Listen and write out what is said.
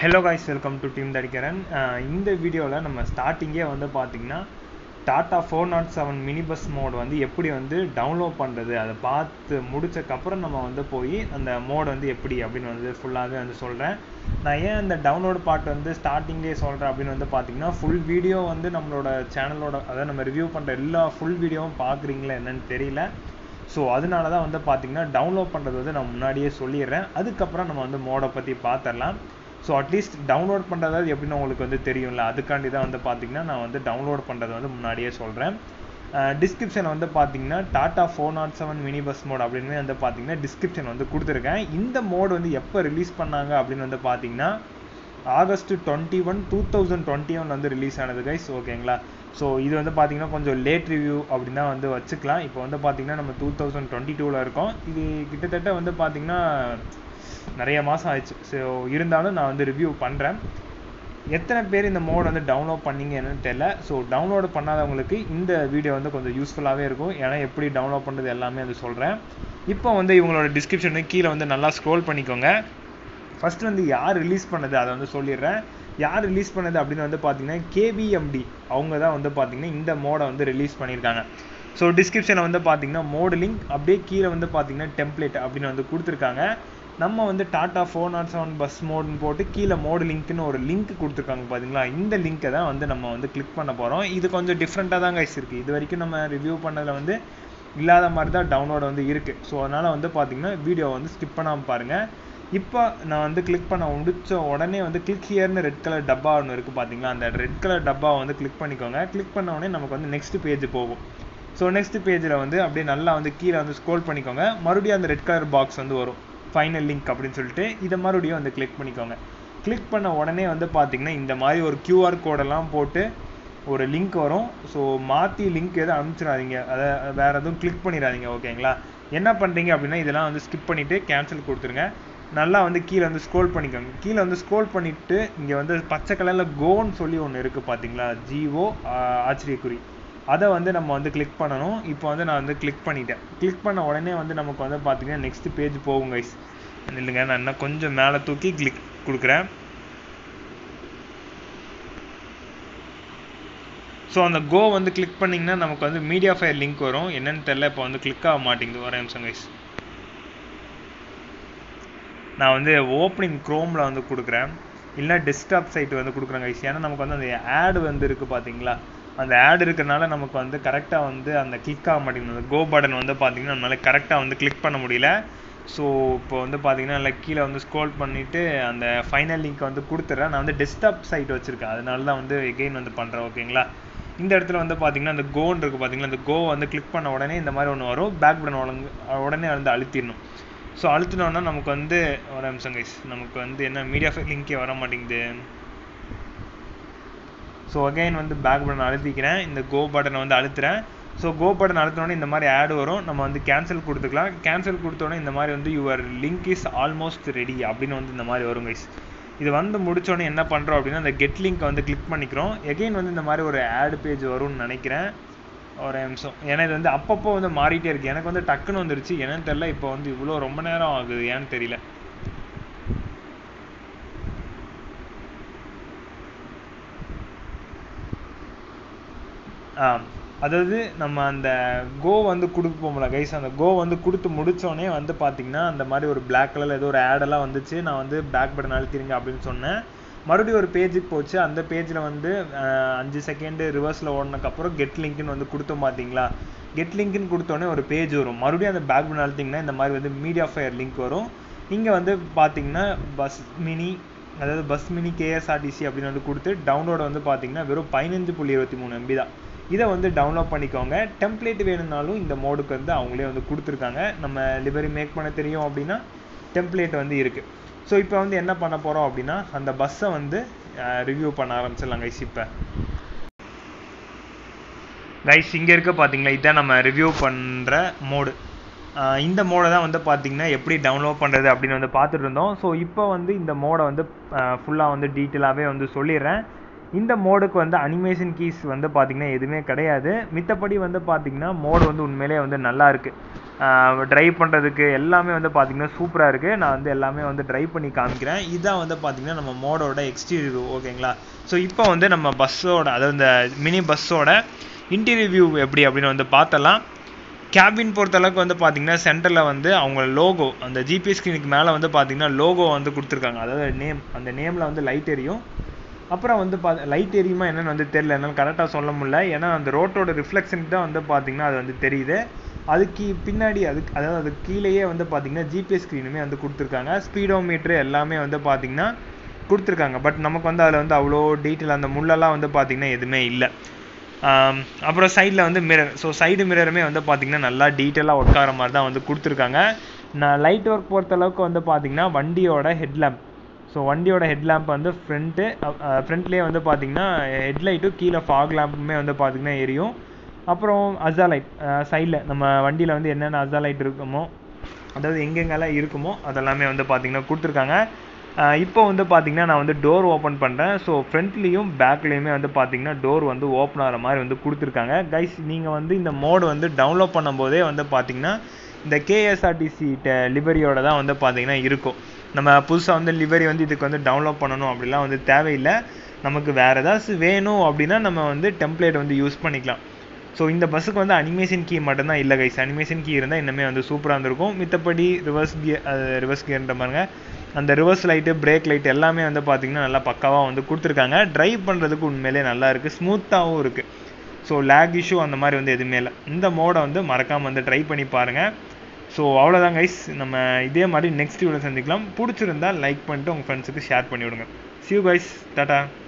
hello guys welcome to team தடிக்கிறன் இந்த வீடியோவில் நம்ம ஸ்டார்டிங்கே வந்து பார்த்திங்கன்னா Tata four not seven mini bus mod வந்து எப்படி வந்து டவுன்லோட் பண்ணுறது அதை பார்த்து முடிச்சக்கப்புறம் நம்ம வந்து போய் அந்த மோட் வந்து எப்படி அப்படின்னு வந்து ஃபுல்லாகவே வந்து சொல்கிறேன் நான் ஏன் அந்த டவுன்லோட் பார்ட் வந்து ஸ்டார்டிங்லேயே சொல்கிறேன் அப்படின்னு வந்து பார்த்தீங்கன்னா ஃபுல் வீடியோ வந்து நம்மளோட சேனலோட அதாவது நம்ம ரிவ்யூ பண்ணுற எல்லா ஃபுல் வீடியோவும் பார்க்குறீங்களா என்னன்னு தெரியல ஸோ அதனால தான் வந்து பார்த்தீங்கன்னா டவுன்லோட் பண்ணுறது வந்து நான் முன்னாடியே சொல்லிடுறேன் அதுக்கப்புறம் நம்ம வந்து மோடை பற்றி பார்த்துடலாம் ஸோ அட்லீஸ்ட் டவுன்லோட் பண்ணுறதாவது எப்படின்னு உங்களுக்கு வந்து தெரியும்ல அதுக்காண்டி தான் வந்து பார்த்தீங்கன்னா நான் வந்து டவுன்லோட் பண்ணுறது வந்து முன்னாடியே சொல்கிறேன் டிஸ்கிரிப்ஷன் வந்து பார்த்தீங்கன்னா Tata four not seven mini bus mod அப்படின்னு வந்து பார்த்தீங்கன்னா டிஸ்கிரிப்ஷன் வந்து கொடுத்துருக்கேன் இந்த மோட் வந்து எப்போ ரிலீஸ் பண்ணாங்க அப்படின்னு வந்து பார்த்தீங்கன்னா August twenty one two thousand twenty one வந்து ரிலீஸ் ஆனது கைஸ் ஓகேங்களா ஸோ இது வந்து பார்த்தீங்கன்னா கொஞ்சம் லேட் ரிவ்யூ அப்படின்னு தான் வந்து வச்சுக்கலாம் இப்போ வந்து பார்த்தீங்கன்னா நம்ம டூ தௌசண்ட் டுவெண்ட்டி டூவில் இருக்கோம் இது கிட்டத்தட்ட வந்து பார்த்தீங்கன்னா நிறைய மாதம் ஆயிடுச்சு ஸோ இருந்தாலும் நான் வந்து ரிவ்யூ பண்ணுறேன் எத்தனை பேர் இந்த மோட் வந்து டவுன்லோட் பண்ணீங்க என்னன்னு தெரியல ஸோ டவுன்லோட் பண்ணாதவங்களுக்கு இந்த வீடியோ வந்து கொஞ்சம் யூஸ்ஃபுல்லாகவே இருக்கும் ஏன்னா எப்படி டவுன்லோட் பண்ணுறது எல்லாமே வந்து சொல்கிறேன் இப்போ வந்து இவங்களோட டிஸ்கிரிப்ஷனுக்கு கீழே வந்து நல்லா ஸ்க்ரோல் பண்ணிக்கோங்க ஃபஸ்ட்டு வந்து யார் ரிலீஸ் பண்ணது அதை வந்து சொல்லிடுறேன் யார் ரிலீஸ் பண்ணது அப்படின்னு வந்து பார்த்தீங்கன்னா கேபிஎம்டி அவங்க தான் வந்து பார்த்தீங்கன்னா இந்த மோடை வந்து ரிலீஸ் பண்ணியிருக்காங்க ஸோ டிஸ்கிரிப்ஷனில் வந்து பார்த்தீங்கன்னா மோடு லிங்க் அப்படியே கீழே வந்து பார்த்தீங்கன்னா டெம்ப்ளேட் அப்படின்னு வந்து கொடுத்துருக்காங்க நம்ம வந்து Tata four not seven bus மோடுன்னு போட்டு கீழே மோடு லிங்க்னு ஒரு லிங்க் கொடுத்துருக்காங்க பார்த்தீங்களா இந்த லிங்க்கை தான் வந்து நம்ம வந்து கிளிக் பண்ண போகிறோம் இது கொஞ்சம் டிஃப்ரெண்ட்டாக தான் கைஸ் இருக்குது இது வரைக்கும் நம்ம ரிவ்யூ பண்ணதில் வந்து இல்லாத மாதிரி தான் டவுன்லோட் வந்து இருக்குது ஸோ அதனால் வந்து பார்த்தீங்கன்னா வீடியோ வந்து ஸ்கிப் பண்ணாமல் பாருங்கள் இப்போ நான் வந்து கிளிக் பண்ண முடிச்ச உடனே வந்து கிளிக் ஹியர்னு ரெட் கலர் டப்பா ஒன்று இருக்குது பார்த்தீங்களா அந்த ரெட் கலர் டப்பாவை வந்து கிளிக் பண்ணிக்கோங்க கிளிக் பண்ண உடனே நமக்கு வந்து நெக்ஸ்ட் பேஜ் போகும் ஸோ நெக்ஸ்ட் பேஜில் வந்து அப்படியே நல்லா வந்து கீழே வந்து ஸ்க்ரோல் பண்ணிக்கோங்க மறுபடியும் அந்த ரெட் கலர் பாக்ஸ் வந்து வரும் ஃபைனல் லிங்க் அப்படின்னு சொல்லிட்டு இதை மறுபடியும் வந்து கிளிக் பண்ணிக்கோங்க கிளிக் பண்ண உடனே வந்து பார்த்தீங்கன்னா இந்த மாதிரி ஒரு கியூஆர் கோடெல்லாம் போட்டு ஒரு லிங்க் வரும் ஸோ மாற்றி லிங்க் எதுவும் அனுப்பிச்சிடாதீங்க அதை வேறு எதுவும் கிளிக் பண்ணிடாதீங்க ஓகேங்களா என்ன பண்ணுறீங்க அப்படின்னா இதெல்லாம் வந்து ஸ்கிப் பண்ணிவிட்டு கேன்சல் கொடுத்துருங்க நல்லா வந்து கீழே வந்து ஸ்க்ரோல் பண்ணிக்கோங்க கீழே வந்து ஸ்க்ரோல் பண்ணிவிட்டு இங்கே வந்து பச்சை கலரில் கோன்னு சொல்லி ஒன்று இருக்குது பார்த்தீங்களா ஜிஓ ஆச்சரியக்குறி அதை வந்து நம்ம வந்து கிளிக் பண்ணணும் இப்போ வந்து நான் வந்து கிளிக் பண்ணிட்டேன் கிளிக் பண்ண உடனே வந்து நமக்கு வந்து பார்த்தீங்கன்னா நெக்ஸ்ட் பேஜ் போகும் கைஸ் இல்லைங்க நான் இன்னும் கொஞ்சம் மேலே தூக்கி கிளிக் கொடுக்குறேன் ஸோ அந்த கோ வந்து கிளிக் பண்ணிங்கன்னா நமக்கு வந்து மீடியா ஃபயர் லிங்க் வரும் என்னன்னு தெரில இப்போ வந்து கிளிக் ஆக மாட்டேங்குது ஒரு நிமிஷம் கைஸ் நான் வந்து ஓப்பனிங் க்ரோமில் வந்து கொடுக்குறேன் இல்லைனா டெஸ்க்டாப் சைட் வந்து கொடுக்குறேன் கைஸ் ஏன்னா நமக்கு வந்து அந்த ஆடு வந்து இருக்குது பார்த்தீங்களா அந்த ஆட் இருக்கிறனால நமக்கு வந்து கரெக்டாக வந்து அந்த கிளிக் ஆக மாட்டேங்குது அந்த கோ பட்டன் வந்து பார்த்தீங்கன்னா நம்மளால கரெக்டாக வந்து கிளிக் பண்ண முடியல ஸோ இப்போ வந்து பார்த்தீங்கன்னா நல்லா கீழே வந்து ஸ்க்ரோல் பண்ணிவிட்டு அந்த ஃபைனல் லிங்க் வந்து கொடுத்துட்றேன் நான் வந்து டெஸ்க்டாப் சைட் வச்சுருக்கேன் அதனால தான் வந்து எகெயின் வந்து பண்ணுறேன் ஓகேங்களா இந்த இடத்துல வந்து பார்த்தீங்கன்னா அந்த கோன் இருக்குது பார்த்தீங்களா அந்த கோ வந்து கிளிக் பண்ண உடனே இந்த மாதிரி ஒன்று வரும் பேக் பட்டன் உடனே வந்து அழுத்திடணும் ஸோ அழுத்தினோன்னா நமக்கு வந்து ஒரு நிமிஷம் கைஸ் நமக்கு வந்து என்ன மீடியா ஃபைல் லிங்கே வர மாட்டேங்குது ஸோ அகைன் வந்து பேக் பட்டன் அழுத்திக்கிறேன் இந்த கோ பட்டனை வந்து அழுத்துறேன் ஸோ கோ பட்டன் அழுத்தினோடனே இந்த மாதிரி ஆடு வரும் நம்ம வந்து கேன்சல் கொடுத்துக்கலாம் கேன்சல் கொடுத்தோடனே இந்த மாதிரி வந்து your link is almost ready அப்படின்னு வந்து இந்த மாதிரி வரும் கைஸ் இது வந்து முடிச்சோடனே என்ன பண்ணுறோம் அப்படின்னா அந்த கெட் லிங்க்கை வந்து கிளிக் பண்ணிக்கிறோம் எகைன் வந்து இந்த மாதிரி ஒரு ஆடு பேஜ் வரும்னு நினைக்கிறேன் ஒரு நிமிஷம் ஏன்னா இது வந்து அப்பப்போ வந்து மாறிட்டே இருக்கு எனக்கு வந்து டக்குன்னு வந்துருச்சு என்னன்னு தெரியல இப்போ வந்து இவ்வளோ ரொம்ப நேரம் ஆகுது ஏன்னு தெரியல ஆ அதாவது நம்ம அந்த கோ வந்து கொடுப்போம்ல கைஸ் அந்த கோ வந்து கொடுத்து முடித்தோடனே வந்து பார்த்திங்கன்னா அந்த மாதிரி ஒரு பிளாக் கலரில் ஏதோ ஒரு ஆடெல்லாம் வந்துச்சு நான் வந்து பேக் பட்டன் அழுத்திருங்க அப்படின்னு சொன்னேன் மறுபடியும் ஒரு பேஜுக்கு போச்சு அந்த பேஜில் வந்து அஞ்சு செகண்டு ரிவர்ஸில் ஓடினதுக்கப்புறம் கெட் லிங்க்னு வந்து கொடுத்தோம் பார்த்தீங்களா கெட் லிங்க்னு கொடுத்தோடனே ஒரு பேஜ் வரும் மறுபடியும் அந்த பேக் பட்டன் அழுத்திங்கன்னா இந்த மாதிரி வந்து மீடியா ஃபயர் லிங்க் வரும் இங்கே வந்து பார்த்தீங்கன்னா பஸ் மினி அதாவது பஸ் மினி கேஎஸ்ஆர்டிசி அப்படின்னு வந்து கொடுத்து டவுன்லோட் வந்து பார்த்தீங்கன்னா வெறும் பதினஞ்சு புள்ளி இருபத்தி மூணு எம்பி தான் இதை வந்து டவுன்லோட் பண்ணிக்கோங்க டெம்ப்ளேட் வேணும்னாலும் இந்த மோடுக்கு வந்து அவங்களே வந்து கொடுத்துருக்காங்க நம்ம லிவரி மேக் பண்ண தெரியும் அப்படின்னா டெம்ப்ளேட் வந்து இருக்குது ஸோ இப்போ வந்து என்ன பண்ண போகிறோம் அப்படின்னா அந்த பஸ்ஸை வந்து ரிவ்யூ பண்ண ஆரம்பிச்சிடலாம் கைஸ் இப்போ கைஸ் இங்கே இருக்க பார்த்தீங்களா இதான் நம்ம ரிவ்யூ பண்ணுற மோடு இந்த மோடை தான் வந்து பார்த்திங்கன்னா எப்படி டவுன்லோட் பண்ணுறது அப்படின்னு வந்து பார்த்துட்டு இருந்தோம் ஸோ இப்போ வந்து இந்த மோடை வந்து ஃபுல்லாக வந்து டீட்டெயிலாகவே வந்து சொல்லிடுறேன் இந்த மோடுக்கு வந்து அனிமேஷன் கீஸ் வந்து பார்த்திங்கன்னா எதுவுமே கிடையாது மித்தபடி வந்து பார்த்திங்கன்னா மோடு வந்து உண்மையிலே வந்து நல்லா இருக்குது ட்ரைவ் பண்ணுறதுக்கு எல்லாமே வந்து பார்த்திங்கன்னா சூப்பராக இருக்குது நான் வந்து எல்லாமே வந்து ட்ரைவ் பண்ணி காமிக்கிறேன் இதான் வந்து பார்த்திங்கன்னா நம்ம மோடோட எக்ஸ்டீரியர் ஓகேங்களா ஸோ இப்போ வந்து நம்ம பஸ்ஸோட அதாவது இந்த மினி பஸ்ஸோட இன்டீரியர் வியூ எப்படி அப்படின்னு வந்து பார்த்தலாம் கேபின் பொறுத்தளவுக்கு வந்து பார்த்தீங்கன்னா சென்டரில் வந்து அவங்க லோகோ அந்த ஜிபிஎஸ் ஸ்க்ரீனுக்கு மேலே வந்து பார்த்தீங்கன்னா லோகோ வந்து கொடுத்துருக்காங்க அதாவது நேம் அந்த நேமில் வந்து லைட் எரியும் அப்புறம் வந்து பா லைட் எரியுமா என்னன்னு வந்து தெரியல என்னால் கரெக்டாக சொல்ல முடியல ஏன்னா அந்த ரோட்டோட ரிஃப்ளெக்ஷனுக்கு தான் வந்து பார்த்தீங்கன்னா அது வந்து தெரியுது அதுக்கு பின்னாடி அதுக்கு அதாவது அது கீழேயே வந்து பார்த்தீங்கன்னா ஜிபிஎஸ் ஸ்க்ரீனுமே வந்து கொடுத்துருக்காங்க ஸ்பீடோமீட்ரு எல்லாமே வந்து பார்த்தீங்கன்னா கொடுத்துருக்காங்க பட் நமக்கு வந்து அதில் வந்து அவ்வளோ டீட்டெயில் அந்த முள்ளெல்லாம் வந்து பார்த்தீங்கன்னா எதுவுமே இல்லை அப்புறம் சைடில் வந்து மிரர் ஸோ சைடு மிரருமே வந்து பார்த்திங்கன்னா நல்லா டீட்டெயிலாக உட்கார மாதிரி தான் வந்து கொடுத்துருக்காங்க நான் லைட் ஒர்க் பொறுத்தளவுக்கு வந்து பார்த்திங்கன்னா வண்டியோட ஹெட்லேம்ப் ஸோ வண்டியோட ஹெட்லேம்ப் வந்து ஃப்ரண்ட்டு ஃப்ரண்ட்லேயே வந்து பார்த்திங்கன்னா ஹெட்லைட்டும் கீழே ஃபாக் லேம்புமே வந்து பார்த்திங்கன்னா எரியும் அப்புறம் அசா லைட் சைடில் நம்ம வண்டியில் வந்து என்னென்ன அசா லைட் இருக்குமோ அதாவது எங்கெங்கெல்லாம் இருக்குமோ அதெல்லாமே வந்து பார்த்திங்கன்னா கொடுத்துருக்காங்க இப்போ வந்து பார்த்தீங்கன்னா நான் வந்து டோர் ஓப்பன் பண்ணுறேன் ஸோ ஃப்ரண்ட்லேயும் பேக்லேயுமே வந்து பார்த்தீங்கன்னா டோர் வந்து ஓப்பன் ஆகிற மாதிரி வந்து கொடுத்துருக்காங்க கைஸ் நீங்கள் வந்து இந்த மோடு வந்து டவுன்லோட் பண்ணும்போதே வந்து பார்த்தீங்கன்னா இந்த கேஎஸ்ஆர்டிசி லிவரியோட தான் வந்து பார்த்தீங்கன்னா இருக்கும் நம்ம புதுசாக வந்து லிவரி வந்து இதுக்கு வந்து டவுன்லோட் பண்ணணும் அப்படிலாம் வந்து தேவையில்லை நமக்கு வேறு ஏதாச்சும் வேணும் அப்படின்னா நம்ம வந்து டெம்ப்ளேட் வந்து யூஸ் பண்ணிக்கலாம் ஸோ இந்த பஸ்ஸுக்கு வந்து அனிமேஷன் கீ மட்டும்தான் இல்லை கைஸ் அனிமேஷன் கீ இருந்தால் இன்னுமே வந்து சூப்பராக இருந்திருக்கும் மித்தபடி ரிவர்ஸ் கியர் ரிவர்ஸ் கியர்ன்ற பாருங்க அந்த ரிவர்ஸ் லைட்டு பிரேக் லைட் எல்லாமே வந்து பார்த்திங்கன்னா நல்லா பக்காவாக வந்து கொடுத்துருக்காங்க ட்ரைவ் பண்ணுறதுக்கு உண்மையிலே நல்லா இருக்குது ஸ்மூத்தாகவும் இருக்குது ஸோ லேக் இஷ்யூ அந்த மாதிரி வந்து எதுவுமே இல்லை இந்த மோடை வந்து மறக்காமல் வந்து ட்ரை பண்ணி பாருங்கள் ஸோ அவ்வளோதான் கைஸ் நம்ம இதே மாதிரி நெக்ஸ்ட் வீடியோ சந்திக்கலாம் பிடிச்சிருந்தா லைக் பண்ணிட்டு உங்கள் ஃப்ரெண்ட்ஸுக்கு ஷேர் பண்ணி விடுங்க சியூ கைஸ் டாட்டா